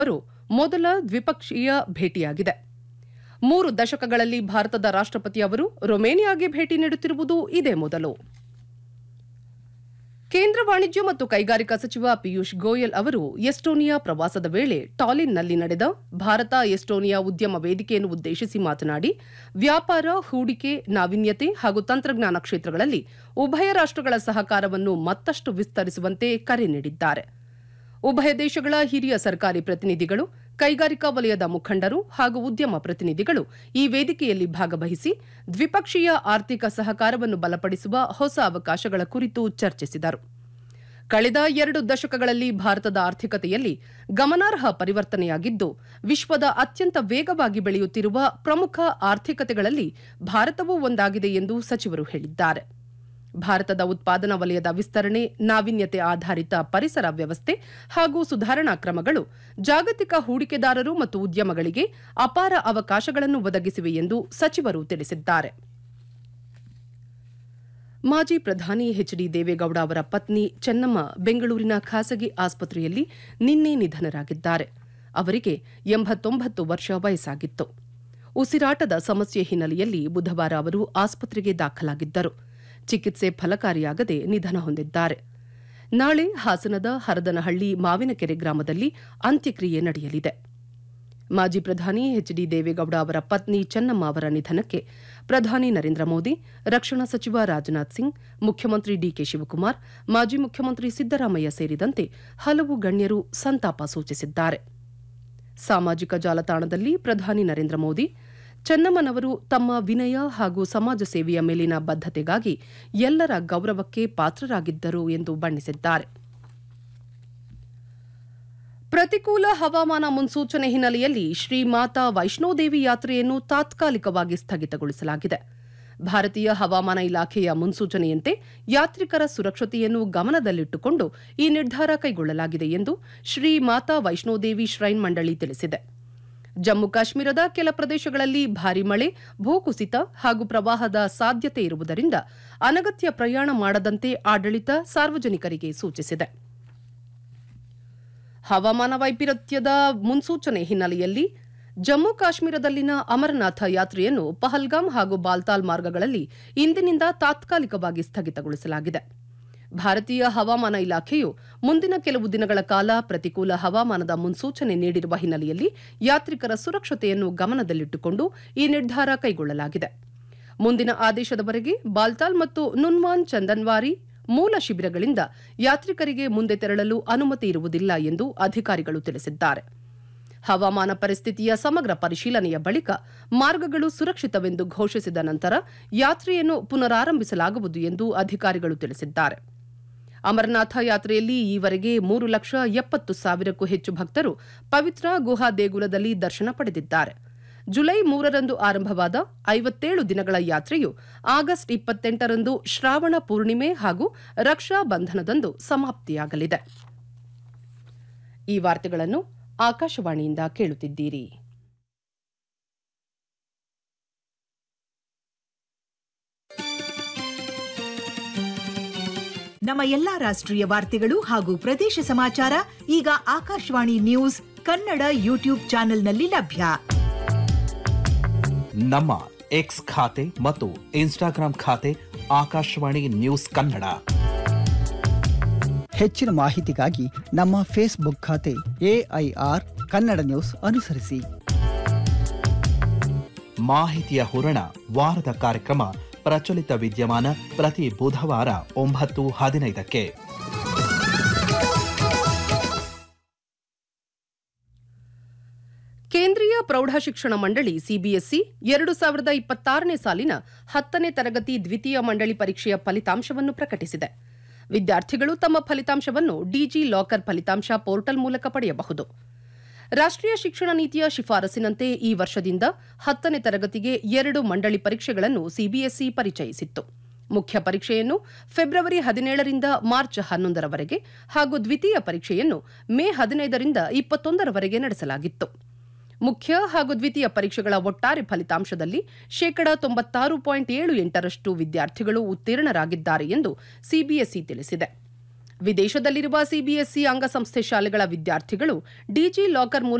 ಅವರು ಮೊದಲ ದ್ವಿಪಕ್ಷೀಯ ಭೇಟಿಯಾಗಿದೆ ಮೂರು ದಶಕಗಳಲ್ಲಿ ಭಾರತದ ರಾಷ್ಟ್ರಪತಿ ಅವರು ರೊಮೇನಿಯಾಗೆ ಭೇಟಿ ನೀಡುತ್ತಿರುವುದು ಇದೇ ಮೊದಲು ಕೇಂದ್ರ ವಾಣಿಜ್ಯ ಮತ್ತು ಕೈಗಾರಿಕಾ ಸಚಿವ ಪಿಯೂಷ್ ಗೋಯಲ್ ಅವರು ಎಸ್ಟೋನಿಯಾ ಪ್ರವಾಸದ ವೇಳೆ ಟಾಲಿನ್ನಲ್ಲಿ ನಡೆದ ಭಾರತ ಎಸ್ಟೋನಿಯಾ ಉದ್ಯಮ ವೇದಿಕೆಯನ್ನು ಉದ್ದೇಶಿಸಿ ಮಾತನಾಡಿ ವ್ಯಾಪಾರ ಹೂಡಿಕೆ ನಾವೀನ್ಯತೆ ಹಾಗೂ ತಂತ್ರಜ್ಞಾನ ಕ್ಷೇತ್ರಗಳಲ್ಲಿ ಉಭಯ ರಾಷ್ಟಗಳ ಸಹಕಾರವನ್ನು ಮತ್ತಷ್ಟು ವಿಸ್ತರಿಸುವಂತೆ ಕರೆ ನೀಡಿದ್ದಾರೆ ಉಭಯ ದೇಶಗಳ ಹಿರಿಯ ಸರ್ಕಾರಿ ಪ್ರತಿನಿಧಿಗಳು ಕೈಗಾರಿಕಾ ವಲಯದ ಮುಖಂಡರು ಹಾಗೂ ಉದ್ಯಮ ಪ್ರತಿನಿಧಿಗಳು ಈ ವೇದಿಕೆಯಲ್ಲಿ ಭಾಗವಹಿಸಿ ದ್ವಿಪಕ್ಷೀಯ ಆರ್ಥಿಕ ಸಹಕಾರವನ್ನು ಬಲಪಡಿಸುವ ಹೊಸ ಅವಕಾಶಗಳ ಕುರಿತು ಚರ್ಚಿಸಿದರು ಕಳೆದ ಎರಡು ದಶಕಗಳಲ್ಲಿ ಭಾರತದ ಆರ್ಥಿಕತೆಯಲ್ಲಿ ಗಮನಾರ್ಹ ಪರಿವರ್ತನೆಯಾಗಿದ್ದು ವಿಶ್ವದ ಅತ್ಯಂತ ವೇಗವಾಗಿ ಬೆಳೆಯುತ್ತಿರುವ ಪ್ರಮುಖ ಆರ್ಥಿಕತೆಗಳಲ್ಲಿ ಭಾರತವೂ ಒಂದಾಗಿದೆ ಎಂದು ಸಚಿವರು ಹೇಳಿದ್ದಾರೆ ಭಾರತದ ಉತ್ಪಾದನಾ ವಲಯದ ವಿಸ್ತರಣೆ ನಾವೀನ್ಯತೆ ಆಧಾರಿತ ಪರಿಸರ ವ್ಯವಸ್ಥೆ ಹಾಗೂ ಸುಧಾರಣಾ ಕ್ರಮಗಳು ಜಾಗತಿಕ ಹೂಡಿಕೆದಾರರು ಮತ್ತು ಉದ್ಯಮಗಳಿಗೆ ಅಪಾರ ಅವಕಾಶಗಳನ್ನು ಒದಗಿಸಿವೆ ಎಂದು ಸಚಿವರು ತಿಳಿಸಿದ್ದಾರೆ ಮಾಜಿ ಪ್ರಧಾನಿ ಎಚ್ ಡಿ ದೇವೇಗೌಡ ಅವರ ಪತ್ನಿ ಚೆನ್ನಮ್ಮ ಬೆಂಗಳೂರಿನ ಖಾಸಗಿ ಆಸ್ಪತ್ರೆಯಲ್ಲಿ ನಿನ್ನೆ ನಿಧನರಾಗಿದ್ದಾರೆ ಅವರಿಗೆ ಎಂಬತ್ತೊಂಬತ್ತು ವರ್ಷ ವಯಸ್ಸಾಗಿತ್ತು ಉಸಿರಾಟದ ಸಮಸ್ಯೆ ಹಿನ್ನೆಲೆಯಲ್ಲಿ ಬುಧವಾರ ಅವರು ಆಸ್ಪತ್ರೆಗೆ ದಾಖಲಾಗಿದ್ದರು ಚಿಕಿತ್ಸೆ ಫಲಕಾರಿಯಾಗದೆ ನಿಧನ ಹೊಂದಿದ್ದಾರೆ ನಾಳೆ ಹಾಸನದ ಹರದನಹಳ್ಳಿ ಮಾವಿನಕೆರೆ ಗ್ರಾಮದಲ್ಲಿ ಅಂತ್ಯಕ್ರಿಯೆ ನಡೆಯಲಿದೆ ಮಾಜಿ ಪ್ರಧಾನಿ ಎಚ್ ಡಿ ದೇವೇಗೌಡ ಅವರ ಪತ್ನಿ ಚೆನ್ನಮ್ಮ ಅವರ ನಿಧನಕ್ಕೆ ಪ್ರಧಾನಿ ನರೇಂದ್ರ ಮೋದಿ ರಕ್ಷಣಾ ಸಚಿವ ರಾಜನಾಥ್ ಸಿಂಗ್ ಮುಖ್ಯಮಂತ್ರಿ ಡಿಕೆ ಶಿವಕುಮಾರ್ ಮಾಜಿ ಮುಖ್ಯಮಂತ್ರಿ ಸಿದ್ದರಾಮಯ್ಯ ಸೇರಿದಂತೆ ಹಲವು ಗಣ್ಯರು ಸಂತಾಪ ಸೂಚಿಸಿದ್ದಾರೆ ಸಾಮಾಜಿಕ ಜಾಲತಾಣದಲ್ಲಿ ಪ್ರಧಾನಿ ನರೇಂದ್ರ ಮೋದಿ ಚೆನ್ನಮ್ಮನವರು ತಮ್ಮ ವಿನಯ ಹಾಗೂ ಸಮಾಜ ಸೇವೆಯ ಮೇಲಿನ ಬದ್ಧತೆಗಾಗಿ ಎಲ್ಲರ ಗೌರವಕ್ಕೆ ಪಾತ್ರರಾಗಿದ್ದರು ಎಂದು ಬಣ್ಣಿಸಿದ್ದಾರೆ ಪ್ರತಿಕೂಲ ಹವಾಮಾನ ಮುನ್ಸೂಚನೆ ಹಿನ್ನೆಲೆಯಲ್ಲಿ ಶ್ರೀ ಮಾತಾ ವೈಷ್ಣೋದೇವಿ ಯಾತ್ರೆಯನ್ನು ತಾತ್ಕಾಲಿಕವಾಗಿ ಸ್ಥಗಿತಗೊಳಿಸಲಾಗಿದೆ ಭಾರತೀಯ ಹವಾಮಾನ ಇಲಾಖೆಯ ಮುನ್ಸೂಚನೆಯಂತೆ ಯಾತ್ರಿಕರ ಸುರಕ್ಷತೆಯನ್ನು ಗಮನದಲ್ಲಿಟ್ಟುಕೊಂಡು ಈ ನಿರ್ಧಾರ ಕೈಗೊಳ್ಳಲಾಗಿದೆ ಎಂದು ಶ್ರೀ ಮಾತಾ ವೈಷ್ಣೋದೇವಿ ಶ್ರೈನ್ ಮಂಡಳಿ ತಿಳಿಸಿದೆ ಜಮ್ಮು ಕಾಶ್ಮೀರದ ಕೆಲ ಪ್ರದೇಶಗಳಲ್ಲಿ ಭಾರಿ ಮಳೆ ಭೂಕುಸಿತ ಹಾಗೂ ಪ್ರವಾಹದ ಸಾಧ್ಯತೆ ಇರುವುದರಿಂದ ಅನಗತ್ಯ ಪ್ರಯಾಣ ಮಾಡದಂತೆ ಆಡಳಿತ ಸಾರ್ವಜನಿಕರಿಗೆ ಸೂಚಿಸಿದೆ ಹವಾಮಾನ ವೈಪರೀತ್ಯದ ಮುನ್ಸೂಚನೆ ಹಿನ್ನೆಲೆಯಲ್ಲಿ ಜಮ್ಮು ಕಾಶ್ಮೀರದಲ್ಲಿನ ಅಮರನಾಥ ಯಾತ್ರೆಯನ್ನು ಪಹಲ್ಗಾಮ್ ಹಾಗೂ ಬಾಲ್ತಾಲ್ ಮಾರ್ಗಗಳಲ್ಲಿ ಇಂದಿನಿಂದ ತಾತ್ಕಾಲಿಕವಾಗಿ ಸ್ಥಗಿತಗೊಳಿಸಲಾಗಿದೆ ಭಾರತೀಯ ಹವಾಮಾನ ಇಲಾಖೆಯು ಮುಂದಿನ ಕೆಲವು ದಿನಗಳ ಕಾಲ ಪ್ರತಿಕೂಲ ಹವಾಮಾನದ ಮುನ್ಸೂಚನೆ ನೀಡಿರುವ ಹಿನ್ನೆಲೆಯಲ್ಲಿ ಯಾತ್ರಿಕರ ಸುರಕ್ಷತೆಯನ್ನು ಗಮನದಲ್ಲಿಟ್ಟುಕೊಂಡು ಈ ನಿರ್ಧಾರ ಕೈಗೊಳ್ಳಲಾಗಿದೆ ಮುಂದಿನ ಆದೇಶದವರೆಗೆ ಬಾಲ್ತಾಲ್ ಮತ್ತು ನುನ್ವಾನ್ ಚಂದನ್ವಾರಿ ಮೂಲ ಶಿಬಿರಗಳಿಂದ ಯಾತ್ರಿಕರಿಗೆ ಮುಂದೆ ತೆರಳಲು ಅನುಮತಿ ಇರುವುದಿಲ್ಲ ಎಂದು ಅಧಿಕಾರಿಗಳು ತಿಳಿಸಿದ್ದಾರೆ ಹವಾಮಾನ ಪರಿಸ್ಥಿತಿಯ ಸಮಗ್ರ ಪರಿಶೀಲನೆಯ ಬಳಿಕ ಮಾರ್ಗಗಳು ಸುರಕ್ಷಿತವೆಂದು ಘೋಷಿಸಿದ ನಂತರ ಯಾತ್ರೆಯನ್ನು ಪುನರಾರಂಭಿಸಲಾಗುವುದು ಎಂದು ಅಧಿಕಾರಿಗಳು ತಿಳಿಸಿದ್ದಾರೆ ಅಮರನಾಥ ಯಾತ್ರೆಯಲ್ಲಿ ಈವರೆಗೆ ಮೂರು ಲಕ್ಷ ಎಪ್ಪತ್ತು ಸಾವಿರಕ್ಕೂ ಹೆಚ್ಚು ಭಕ್ತರು ಪವಿತ್ರ ಗುಹಾ ದೇಗುಲದಲ್ಲಿ ದರ್ಶನ ಪಡೆದಿದ್ದಾರೆ ಜುಲೈ ಮೂರರಂದು ಆರಂಭವಾದ ಐವತ್ತೇಳು ದಿನಗಳ ಯಾತ್ರೆಯು ಆಗಸ್ಟ್ ಇಪ್ಪತ್ತೆಂಟರಂದು ಶ್ರಾವಣ ಪೂರ್ಣಿಮೆ ಹಾಗೂ ರಕ್ಷಾ ಬಂಧನದಂದು ಸಮಾಪ್ತಿಯಾಗಲಿದೆ ಈ ವಾರ್ತೆಗಳನ್ನು ಆಕಾಶವಾಣಿಯಿಂದ ಕೇಳುತ್ತಿದ್ದೀರಿ ನಮ್ಮ ಎಲ್ಲಾ ರಾಷ್ಟ್ರೀಯ ವಾರ್ತೆಗಳು ಹಾಗೂ ಪ್ರದೇಶ ಸಮಾಚಾರ ಈಗ ಆಕಾಶವಾಣಿ ನ್ಯೂಸ್ ಕನ್ನಡ ಯೂಟ್ಯೂಬ್ ಚಾನೆಲ್ನಲ್ಲಿ ಲಭ್ಯ ನಮ್ಮ ಎಕ್ಸ್ ಖಾತೆ ಮತ್ತು ಇನ್ಸ್ಟಾಗ್ರಾಂ ಖಾತೆ ಆಕಾಶವಾಣಿ ನ್ಯೂಸ್ ಕನ್ನಡ ಹೆಚ್ಚಿನ ಮಾಹಿತಿಗಾಗಿ ನಮ್ಮ ಫೇಸ್ಬುಕ್ ಖಾತೆ ಎಐಆರ್ ಕನ್ನಡ ನ್ಯೂಸ್ ಅನುಸರಿಸಿ ಮಾಹಿತಿಯ ಹೂರಣ ವಾರದ ಕಾರ್ಯಕ್ರಮ ಪ್ರಚಲಿತ ವಿದ್ಯಮಾನ ಪ್ರತಿ ಬುಧವಾರ ಒಂಬತ್ತು ಹದಿನೈದಕ್ಕೆ ಕೇಂದ್ರೀಯ ಪ್ರೌಢಶಿಕ್ಷಣ ಮಂಡಳಿ ಸಿಬಿಎಸ್ಇ ಎರಡು ಸಾವಿರದ ಇಪ್ಪತ್ತಾರನೇ ಸಾಲಿನ ಹತ್ತನೇ ತರಗತಿ ದ್ವಿತೀಯ ಮಂಡಳಿ ಪರೀಕ್ಷೆಯ ಫಲಿತಾಂಶವನ್ನು ಪ್ರಕಟಿಸಿದೆ ವಿದ್ಯಾರ್ಥಿಗಳು ತಮ್ಮ ಫಲಿತಾಂಶವನ್ನು ಡಿಜಿ ಲಾಕರ್ ಫಲಿತಾಂಶ ಪೋರ್ಟಲ್ ಮೂಲಕ ಪಡೆಯಬಹುದು ರಾಷ್ಟ್ರೀಯ ಶಿಕ್ಷಣ ನೀತಿಯ ಶಿಫಾರಸಿನಂತೆ ಈ ವರ್ಷದಿಂದ ಹತ್ತನೇ ತರಗತಿಗೆ ಎರಡು ಮಂಡಳಿ ಪರೀಕ್ಷೆಗಳನ್ನು ಸಿಬಿಎಸ್ಇ ಪರಿಚಯಿಸಿತ್ತು ಮುಖ್ಯ ಪರೀಕ್ಷೆಯನ್ನು ಫೆಬ್ರವರಿ ಹದಿನೇಳರಿಂದ ಮಾರ್ಚ್ ಹನ್ನೊಂದರವರೆಗೆ ಹಾಗೂ ದ್ವಿತೀಯ ಪರೀಕ್ಷೆಯನ್ನು ಮೇ ಹದಿನೈದರಿಂದ ಇಪ್ಪತ್ತೊಂದರವರೆಗೆ ನಡೆಸಲಾಗಿತ್ತು ಮುಖ್ಯ ಹಾಗೂ ದ್ವಿತೀಯ ಪರೀಕ್ಷೆಗಳ ಒಟ್ಟಾರೆ ಫಲಿತಾಂಶದಲ್ಲಿ ಶೇಕಡಾ ತೊಂಬತ್ತಾರು ಪಾಯಿಂಟ್ ಏಳು ಎಂಟರಷ್ಟು ವಿದ್ಯಾರ್ಥಿಗಳು ಉತ್ತೀರ್ಣರಾಗಿದ್ದಾರೆ ಎಂದು ಸಿಬಿಎಸ್ಇ ತಿಳಿಸಿದೆ ವಿದೇಶದಲ್ಲಿರುವ ಸಿಬಿಎಸ್ಇ ಅಂಗಸಂಸ್ಥೆ ಶಾಲೆಗಳ ವಿದ್ಯಾರ್ಥಿಗಳು ಡಿಜಿ ಲಾಕರ್ ಮೂಲಕ